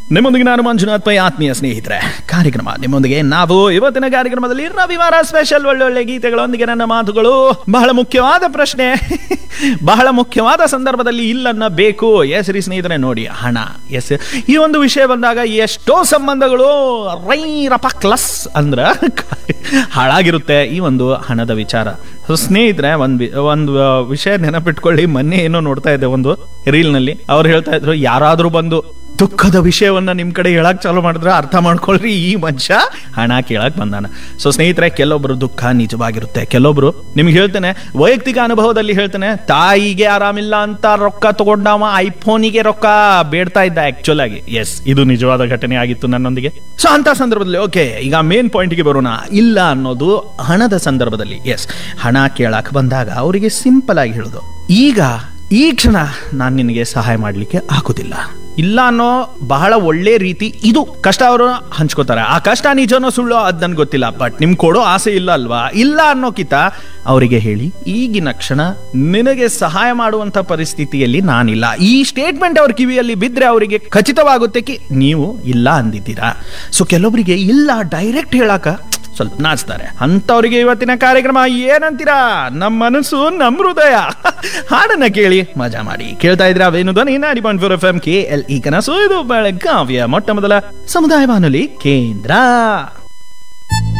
ನಿಮ್ಮೊಂದಿಗೆ ನಾನು ಮಂಜುನಾಥ್ ಪೈ ಆತ್ಮೀಯ ಸ್ನೇಹಿತರೆ ಕಾರ್ಯಕ್ರಮ ನಿಮ್ಮೊಂದಿಗೆ ನಾವು ಇವತ್ತಿನ ಕಾರ್ಯಕ್ರಮದಲ್ಲಿ ರವಿವಾರ ಸ್ಪೆಷಲ್ ಒಳ್ಳೊಳ್ಳೆ ಗೀತೆಗಳೊಂದಿಗೆ ನನ್ನ ಮಾತುಗಳು ಬಹಳ ಮುಖ್ಯವಾದ ಪ್ರಶ್ನೆ ಬಹಳ ಮುಖ್ಯವಾದ ಸಂದರ್ಭದಲ್ಲಿ ಇಲ್ಲನ್ನ ಬೇಕು ಎಸ್ ರೀ ಸ್ನೇಹಿತರೆ ನೋಡಿ ಹಣ ಎಸ್ ಈ ಒಂದು ವಿಷಯ ಬಂದಾಗ ಎಷ್ಟೋ ಸಂಬಂಧಗಳು ರೈರಪ ಕ್ಲಸ್ ಅಂದ್ರ ಹಾಳಾಗಿರುತ್ತೆ ಈ ಒಂದು ಹಣದ ವಿಚಾರ ಸೊ ಸ್ನೇಹಿತರೆ ಒಂದು ಒಂದು ವಿಷಯ ನೆನಪಿಟ್ಕೊಳ್ಳಿ ಮೊನ್ನೆ ಏನೋ ನೋಡ್ತಾ ಇದ್ದೆ ಒಂದು ರೀಲ್ನಲ್ಲಿ ಅವ್ರು ಹೇಳ್ತಾ ಇದ್ರು ಯಾರಾದ್ರೂ ಬಂದು ದುಃಖದ ವಿಷಯವನ್ನ ನಿಮ್ ಕಡೆ ಹೇಳಕ್ ಚಾಲು ಮಾಡಿದ್ರೆ ಅರ್ಥ ಮಾಡ್ಕೊಳ್ರಿ ಈ ಮನುಷ್ಯ ಹಣ ಕೇಳಕ್ ಬಂದಾನ ಸೊ ಸ್ನೇಹಿತರೆ ಕೆಲವೊಬ್ರು ದುಃಖ ನಿಜವಾಗಿರುತ್ತೆ ಕೆಲವೊಬ್ರು ನಿಮ್ಗೆ ಹೇಳ್ತೇನೆ ವೈಯಕ್ತಿಕ ಅನುಭವದಲ್ಲಿ ಹೇಳ್ತೇನೆ ತಾಯಿಗೆ ಆರಾಮಿಲ್ಲ ಅಂತ ರೊಕ್ಕ ತಗೊಂಡವ ಐಫೋನಿಗೆ ರೊಕ್ಕ ಬೇಡ್ತಾ ಇದ್ದ ಆಕ್ಚುಲ್ ಆಗಿ ಎಸ್ ಇದು ನಿಜವಾದ ಘಟನೆ ಆಗಿತ್ತು ನನ್ನೊಂದಿಗೆ ಸೊ ಅಂತ ಸಂದರ್ಭದಲ್ಲಿ ಓಕೆ ಈಗ ಮೇನ್ ಪಾಯಿಂಟ್ಗೆ ಬರೋಣ ಇಲ್ಲ ಅನ್ನೋದು ಹಣದ ಸಂದರ್ಭದಲ್ಲಿ ಎಸ್ ಹಣ ಕೇಳಕ್ ಬಂದಾಗ ಅವರಿಗೆ ಸಿಂಪಲ್ ಆಗಿ ಹೇಳೋದು ಈಗ ಈ ಕ್ಷಣ ನಾನು ನಿನಗೆ ಸಹಾಯ ಮಾಡಲಿಕ್ಕೆ ಆಗುದಿಲ್ಲ ಇಲ್ಲ ಅನ್ನೋ ಬಹಳ ಒಳ್ಳೆ ರೀತಿ ಇದು ಕಷ್ಟ ಅವರು ಹಂಚ್ಕೋತಾರೆ ಆ ಕಷ್ಟ ನಿಜನೋ ಸುಳ್ಳು ಅದ್ ನನ್ಗೆ ಗೊತ್ತಿಲ್ಲ ಬಟ್ ನಿಮ್ ಕೊಡೋ ಆಸೆ ಇಲ್ಲ ಅಲ್ವಾ ಇಲ್ಲ ಅನ್ನೋಕಿತ ಅವರಿಗೆ ಹೇಳಿ ಈಗಿನ ಕ್ಷಣ ನಿನಗೆ ಸಹಾಯ ಮಾಡುವಂತ ಪರಿಸ್ಥಿತಿಯಲ್ಲಿ ನಾನಿಲ್ಲ ಈ ಸ್ಟೇಟ್ಮೆಂಟ್ ಅವ್ರ ಕಿವಿಯಲ್ಲಿ ಬಿದ್ರೆ ಅವರಿಗೆ ಖಚಿತವಾಗುತ್ತೆ ಕಿ ನೀವು ಇಲ್ಲ ಅಂದಿದ್ದೀರಾ ಸೊ ಕೆಲವರಿಗೆ ಇಲ್ಲ ಡೈರೆಕ್ಟ್ ಹೇಳಾಕ ಸ್ವಲ್ಪ ನಾಚ್ತಾರೆ ಅಂತವರಿಗೆ ಇವತ್ತಿನ ಕಾರ್ಯಕ್ರಮ ಏನಂತೀರಾ ನಮ್ಮ ಮನಸ್ಸು ನಮ್ಮ ಹೃದಯ ಹಾಡನ್ನ ಕೇಳಿ ಮಜಾ ಮಾಡಿ ಕೇಳ್ತಾ ಇದ್ರೆ ಅವೇನು Dhwani ninety point four F M K L E ಕನಸು ಇದು ಬೆಳಗಾವಿಯ ಮೊಟ್ಟ ಮೊದಲ ಸಮುದಾಯ ಬಾನುಲಿ ಕೇಂದ್ರ